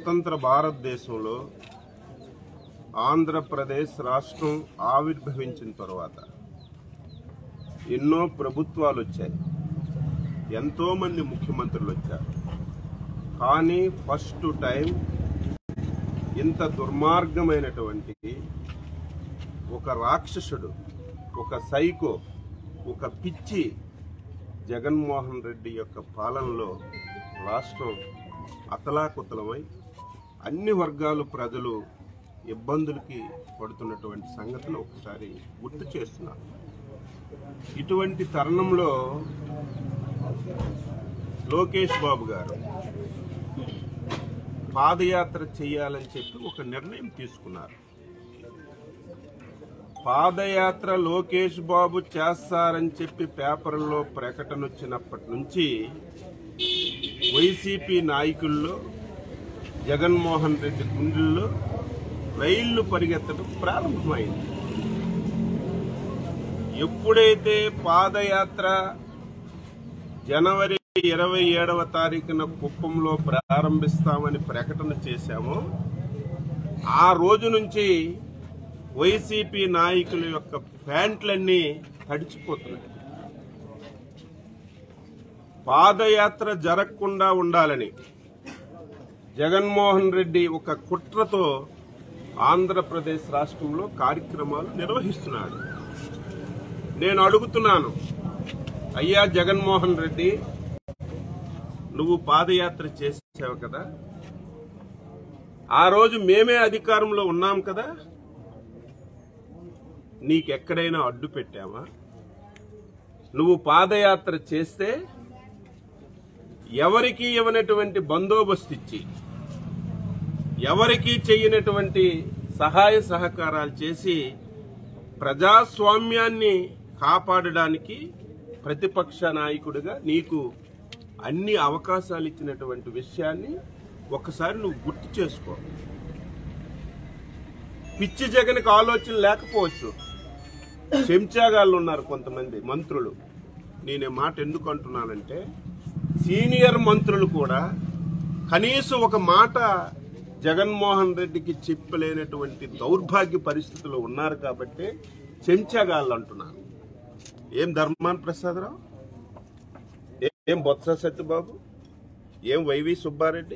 స్వతంత్ర భారతదేశంలో ఆంధ్రప్రదేశ్ రాష్ట్రం ఆవిర్భవించిన తర్వాత ఎన్నో ప్రభుత్వాలు వచ్చాయి ఎంతో మంది ముఖ్యమంత్రులు వచ్చారు కానీ ఫస్ట్ టైం ఇంత దుర్మార్గమైనటువంటి ఒక రాక్షసుడు ఒక సైకో ఒక పిచ్చి జగన్మోహన్ రెడ్డి యొక్క పాలనలో రాష్ట్రం అతలాకుతలమై అన్ని వర్గాలు ప్రజలు ఇబ్బందులకి పడుతున్నటువంటి సంగతులు ఒకసారి గుర్తు చేస్తున్నారు ఇటువంటి తరుణంలో లోకేష్ బాబు గారు పాదయాత్ర చేయాలని చెప్పి ఒక నిర్ణయం తీసుకున్నారు పాదయాత్ర లోకేష్ బాబు చేస్తారని చెప్పి పేపర్లో ప్రకటన వచ్చినప్పటి నుంచి వైసీపీ నాయకుల్లో జగన్మోహన్ రెడ్డి గుండెల్లో రైళ్లు పరిగెత్తడం ప్రారంభమైంది ఎప్పుడైతే పాదయాత్ర జనవరి ఇరవై ఏడవ తారీఖున కుప్పంలో ప్రారంభిస్తామని ప్రకటన చేశామో ఆ రోజు నుంచి వైసీపీ నాయకుల యొక్క ప్యాంట్లన్నీ తడిచిపోతున్నాయి పాదయాత్ర జరగకుండా ఉండాలని జగన్మోహన్ రెడ్డి ఒక కుట్రతో ఆంధ్రప్రదేశ్ రాష్ట్రంలో కార్యక్రమాలు నిర్వహిస్తున్నాడు నేను అడుగుతున్నాను అయ్యా జగన్మోహన్ రెడ్డి నువ్వు పాదయాత్ర చేసావు కదా ఆ రోజు మేమే అధికారంలో ఉన్నాం కదా నీకెక్కడైనా అడ్డు పెట్టావా నువ్వు పాదయాత్ర చేస్తే ఎవరికి ఇవ్వనటువంటి బందోబస్తు ఇచ్చి ఎవరికి చెయ్యనటువంటి సహాయ సహకారాలు చేసి ప్రజాస్వామ్యాన్ని కాపాడడానికి ప్రతిపక్ష నాయకుడిగా నీకు అన్ని అవకాశాలు ఇచ్చినటువంటి విషయాన్ని ఒకసారి నువ్వు గుర్తు చేసుకో పిచ్చి జగన్కి ఆలోచన లేకపోవచ్చు చెంచాగాళ్ళు ఉన్నారు కొంతమంది మంత్రులు నేను ఈ మాట ఎందుకు అంటున్నానంటే సీనియర్ మంత్రులు కూడా కనీసం ఒక మాట జగన్మోహన్ రెడ్డికి చెప్పలేనటువంటి దౌర్భాగ్య పరిస్థితుల్లో ఉన్నారు కాబట్టి చెంచాగాళ్ళు అంటున్నాను ఏం ధర్మాన్ ప్రసాదరావు ఏ- ఏం బొత్స సత్యబాబు ఏం వైవి సుబ్బారెడ్డి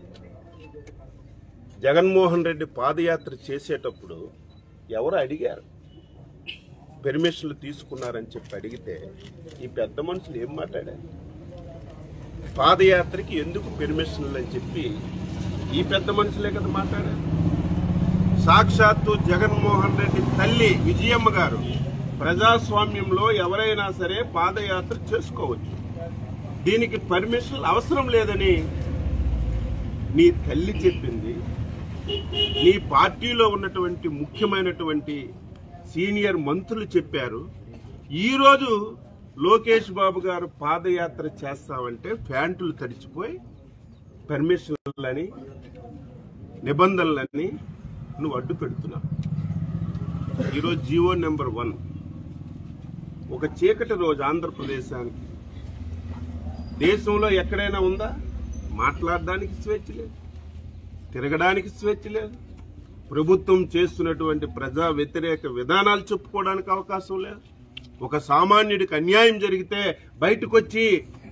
జగన్మోహన్ రెడ్డి పాదయాత్ర చేసేటప్పుడు ఎవరు అడిగారు పెర్మిషన్లు తీసుకున్నారని చెప్పి అడిగితే ఈ పెద్ద మనుషులు ఏం మాట్లాడారు పాదయాత్రకి ఎందుకు పెర్మిషన్లు అని చెప్పి ఈ పెద్ద మనుషులే కదా మాట్లాడారు సాక్షాత్తు జగన్మోహన్ రెడ్డి తల్లి విజయమ్మ గారు ప్రజాస్వామ్యంలో ఎవరైనా సరే పాదయాత్ర చేసుకోవచ్చు దీనికి పర్మిషన్ అవసరం లేదని నీ తల్లి చెప్పింది నీ పార్టీలో ఉన్నటువంటి ముఖ్యమైనటువంటి సీనియర్ మంత్రులు చెప్పారు ఈరోజు లోకేష్ బాబు గారు పాదయాత్ర చేస్తామంటే ప్యాంటులు తడిచిపోయి పర్మిషన్లని నిబంధనలని నువ్వు అడ్డు పెడుతున్నావు ఈరోజు జీవో నెంబర్ వన్ ఒక చీకటి రోజు ఆంధ్రప్రదేశానికి దేశంలో ఎక్కడైనా ఉందా మాట్లాడడానికి స్వేచ్ఛ లేదు తిరగడానికి స్వేచ్ఛ లేదు ప్రభుత్వం చేస్తున్నటువంటి ప్రజా వ్యతిరేక విధానాలు చెప్పుకోవడానికి అవకాశం లేదు ఒక సామాన్యుడికి అన్యాయం జరిగితే బయటకు వచ్చి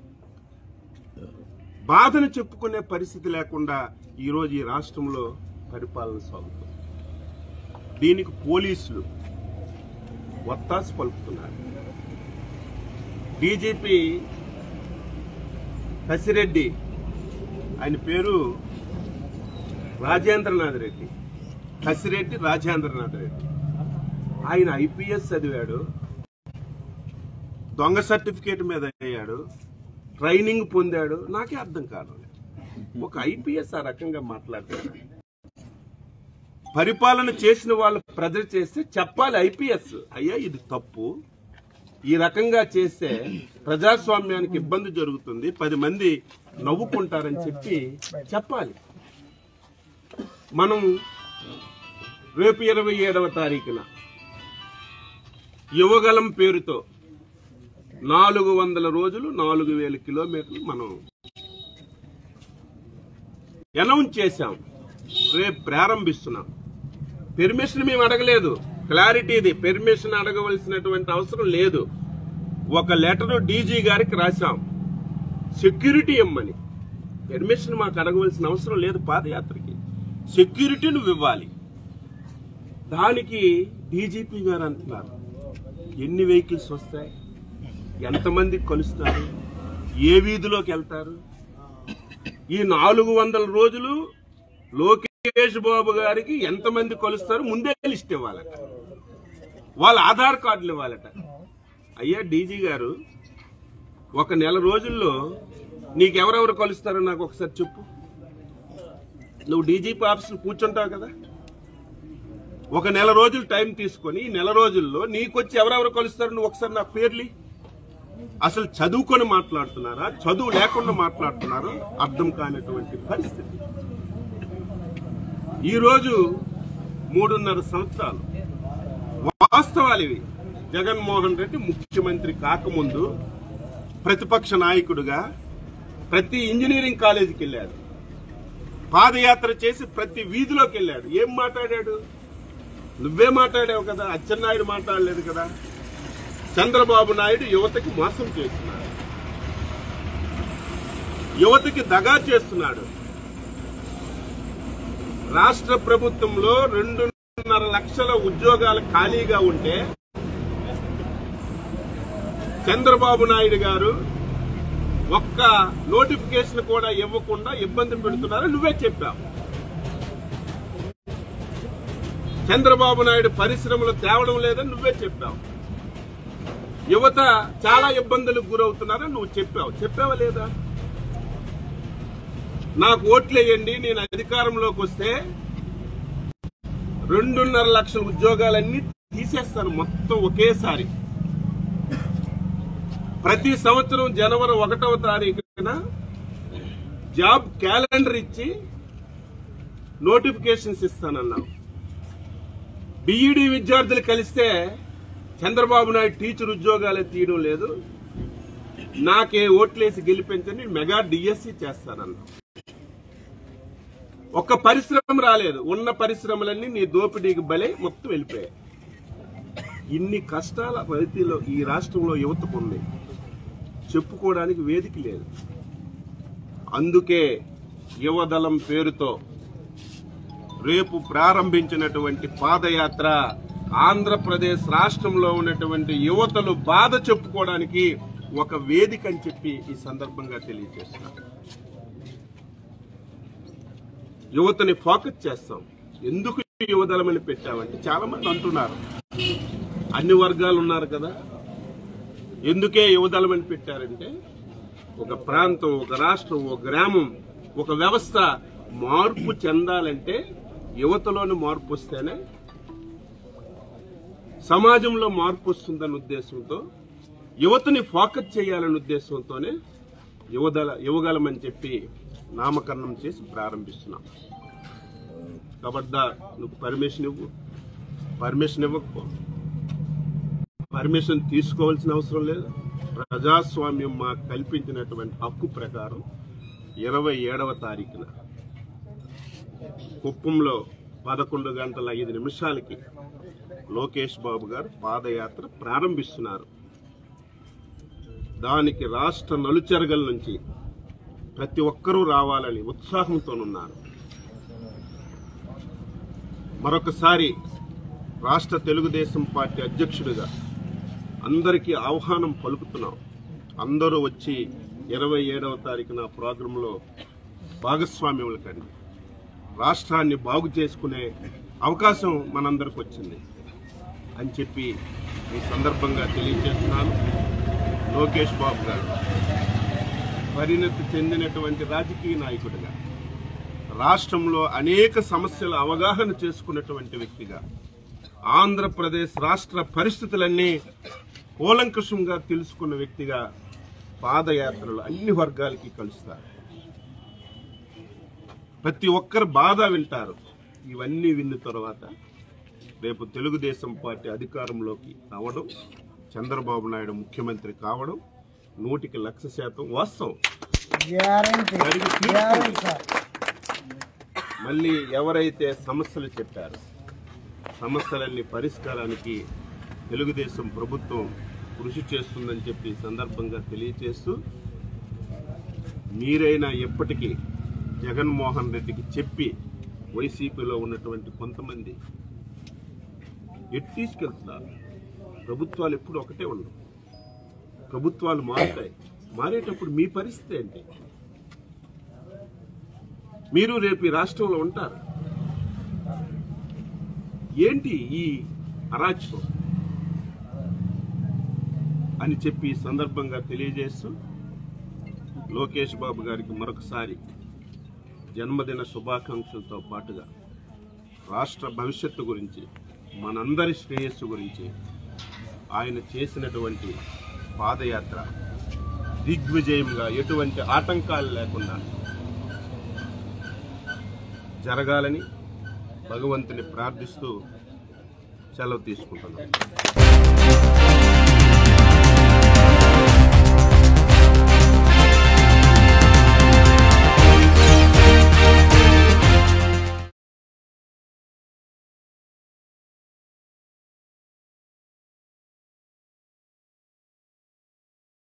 బాధను చెప్పుకునే పరిస్థితి లేకుండా ఈరోజు ఈ రాష్ట్రంలో పరిపాలన సాగుతుంది దీనికి పోలీసులు ఒత్తాసు పలుకుతున్నారు డీజీపీ కసిరెడ్డి ఆయన పేరు రాజేంద్రనాథ్ రెడ్డి కసిరెడ్డి రాజేంద్రనాథ్ రెడ్డి ఆయన ఐపీఎస్ చదివాడు దొంగ సర్టిఫికేట్ మీద అయ్యాడు ట్రైనింగ్ పొందాడు నాకే అర్థం కాదు ఒక ఐపీఎస్ ఆ రకంగా మాట్లాడతాడు పరిపాలన చేసిన వాళ్ళు ప్రజలు చేస్తే చెప్పాలి ఐపీఎస్ అయ్యా ఇది తప్పు ఈ రకంగా చేస్తే ప్రజాస్వామ్యానికి ఇబ్బంది జరుగుతుంది పది మంది నవ్వుకుంటారని చెప్పి చెప్పాలి మనం రేపు ఇరవై ఏడవ తారీఖున యువగలం పేరుతో నాలుగు వందల రోజులు నాలుగు వేల కిలోమీటర్లు మనం అనౌన్స్ చేశాం రేపు ప్రారంభిస్తున్నాం పెర్మిషన్ మేము అడగలేదు క్లారిటీ ఇది పెర్మిషన్ అడగవలసినటువంటి అవసరం లేదు ఒక లెటర్ డీజీ గారికి రాశాం సెక్యూరిటీ ఇమ్మని పెర్మిషన్ మాకు అడగవలసిన అవసరం లేదు పాదయాత్రకి సెక్యూరిటీ నువ్వు ఇవ్వాలి దానికి డీజీపీ గారు అంటున్నారు ఎన్ని వెహికల్స్ వస్తాయి ఎంతమంది కలుస్తారు ఏ వీధిలోకి వెళ్తారు ఈ నాలుగు వందల రోజులు లోకేష్ బాబు గారికి ఎంతమంది కలుస్తారు ముందే లిస్ట్ ఇవ్వాలట వాళ్ళ ఆధార్ కార్డులు ఇవ్వాలట అయ్యా డీజీ గారు ఒక నెల రోజుల్లో నీకెవరెవరు కలుస్తారో నాకు ఒకసారి చెప్పు నువ్వు డీజీపీ ఆఫీసులో కూర్చుంటావు కదా ఒక నెల రోజులు టైం తీసుకొని ఈ నెల రోజుల్లో నీకొచ్చి ఎవరెవరు కలుస్తారు నువ్వు ఒకసారి నా పేర్లి అసలు చదువుకొని మాట్లాడుతున్నారా చదువు లేకుండా మాట్లాడుతున్నారా అర్థం కానటువంటి పరిస్థితి ఈ రోజు మూడున్నర సంవత్సరాలు వాస్తవాలు ఇవి జగన్మోహన్ రెడ్డి ముఖ్యమంత్రి కాకముందు ప్రతిపక్ష నాయకుడిగా ప్రతి ఇంజనీరింగ్ కాలేజీకి వెళ్ళాడు పాదయాత్ర చేసి ప్రతి వీధిలోకి వెళ్ళాడు ఏం మాట్లాడాడు నువ్వే మాట్లాడావు కదా అచ్చెన్నాయుడు మాట్లాడలేదు కదా చంద్రబాబు నాయుడు యువతకి మోసం చేస్తున్నాడు యువతకి దగా చేస్తున్నాడు రాష్ట్ర ప్రభుత్వంలో రెండున్నర లక్షల ఉద్యోగాలు ఖాళీగా ఉంటే చంద్రబాబు నాయుడు గారు ఒక్క నోటిఫికేషన్ కూడా ఇవ్వకుండా ఇబ్బంది పెడుతున్నారని నువ్వే చెప్పావు చంద్రబాబు నాయుడు పరిశ్రమలు తేవడం లేదని నువ్వే చెప్పావు యువత చాలా ఇబ్బందులకు గురవుతున్నారని నువ్వు చెప్పావు చెప్పావా లేదా నాకు ఓట్లేయండి నేను అధికారంలోకి వస్తే రెండున్నర లక్షల ఉద్యోగాలన్నీ తీసేస్తాను మొత్తం ఒకేసారి ప్రతి సంవత్సరం జనవరి ఒకటవ తారీఖున జాబ్ క్యాలెండర్ ఇచ్చి నోటిఫికేషన్స్ ఇస్తానన్నావు బీఈడీ విద్యార్థులు కలిస్తే చంద్రబాబు నాయుడు టీచర్ ఉద్యోగాలే తీయడం లేదు నాకే ఓట్లేసి గెలిపించని మెగా డిఎస్సి చేస్తానన్నా ఒక్క పరిశ్రమ రాలేదు ఉన్న పరిశ్రమలన్నీ నీ దోపిడీకి బలై మొత్తం వెళ్ళిపోయాయి ఇన్ని కష్టాల రైతులో ఈ రాష్ట్రంలో యువతకు ఉంది చెప్పుకోవడానికి వేదిక లేదు అందుకే యువదళం పేరుతో రేపు ప్రారంభించినటువంటి పాదయాత్ర ఆంధ్రప్రదేశ్ రాష్ట్రంలో ఉన్నటువంటి యువతలు బాధ చెప్పుకోవడానికి ఒక వేదిక అని చెప్పి ఈ సందర్భంగా తెలియజేస్తున్నాను యువతని ఫోకస్ చేస్తాం ఎందుకు యువదళమని పెట్టామంటే చాలా మంది అంటున్నారు అన్ని వర్గాలు ఉన్నారు కదా ఎందుకే యువదళమని పెట్టారంటే ఒక ప్రాంతం ఒక రాష్ట్రం ఒక గ్రామం ఒక వ్యవస్థ మార్పు చెందాలంటే యువతలోని మార్పు వస్తేనే సమాజంలో మార్పు వస్తుందన్న ఉద్దేశంతో యువతని ఫోకస్ చేయాలనే ఉద్దేశంతోనే యువదళ యువగలమని చెప్పి నామకరణం చేసి ప్రారంభిస్తున్నాం కబడ్దార్ నువ్వు పర్మిషన్ ఇవ్వు పర్మిషన్ ఇవ్వకపో పర్మిషన్ తీసుకోవాల్సిన అవసరం లేదు ప్రజాస్వామ్యం మాకు కల్పించినటువంటి హక్కు ప్రకారం ఇరవై ఏడవ తారీఖున కుప్పంలో పదకొండు గంటల ఐదు నిమిషాలకి లోకేష్ బాబు గారు పాదయాత్ర ప్రారంభిస్తున్నారు దానికి రాష్ట్ర నలుచెరగల నుంచి ప్రతి ఒక్కరూ రావాలని ఉత్సాహంతోనున్నారు మరొకసారి రాష్ట్ర తెలుగుదేశం పార్టీ అధ్యక్షుడిగా అందరికీ ఆహ్వానం పలుకుతున్నాం అందరూ వచ్చి ఇరవై ఏడవ తారీఖున ప్రోగ్రాంలో భాగస్వామ్యములు కండి రాష్ట్రాన్ని బాగు చేసుకునే అవకాశం మనందరికి వచ్చింది అని చెప్పి ఈ సందర్భంగా తెలియజేస్తున్నాను లోకేష్ బాబు గారు పరిణతి చెందినటువంటి రాజకీయ నాయకుడిగా రాష్ట్రంలో అనేక సమస్యల అవగాహన చేసుకున్నటువంటి వ్యక్తిగా ఆంధ్రప్రదేశ్ రాష్ట్ర పరిస్థితులన్నీ కూలంకషంగా తెలుసుకున్న వ్యక్తిగా పాదయాత్రలు అన్ని వర్గాలకి కలుస్తారు ప్రతి ఒక్కరు బాధ వింటారు ఇవన్నీ విన్న తర్వాత రేపు తెలుగుదేశం పార్టీ అధికారంలోకి రావడం చంద్రబాబు నాయుడు ముఖ్యమంత్రి కావడం నూటికి లక్ష శాతం వాస్తవం గ్యారంటీ జరిగి తీరుతుంది. గ్యారంటీ సార్ మళ్ళీ ఎవరైతే సమస్యలు చెప్పారో సమస్యలన్నీ పరిష్కారానికి తెలుగుదేశం ప్రభుత్వం కృషి చేస్తుందని చెప్పి ఈ సందర్భంగా తెలియజేస్తూ మీరైనా ఎప్పటికీ జగన్మోహన్ రెడ్డికి చెప్పి వైసీపీలో ఉన్నటువంటి కొంతమంది ఎటు తీసుకెళ్తున్నారు ప్రభుత్వాలు ఎప్పుడు ఒకటే ఉండవు ప్రభుత్వాలు మారుతాయి మారేటప్పుడు మీ పరిస్థితి ఏంటి మీరు రేపు ఈ రాష్ట్రంలో ఉంటారు ఏంటి ఈ అరాచకం అని చెప్పి ఈ సందర్భంగా తెలియజేస్తూ లోకేష్ బాబు గారికి మరొకసారి జన్మదిన శుభాకాంక్షలతో పాటుగా రాష్ట్ర భవిష్యత్తు గురించి మనందరి శ్రేయస్సు గురించి ఆయన చేసినటువంటి పాదయాత్ర దిగ్విజయంగా ఎటువంటి ఆటంకాలు లేకుండా జరగాలని భగవంతుని ప్రార్థిస్తూ సెలవు తీసుకుంటున్నాను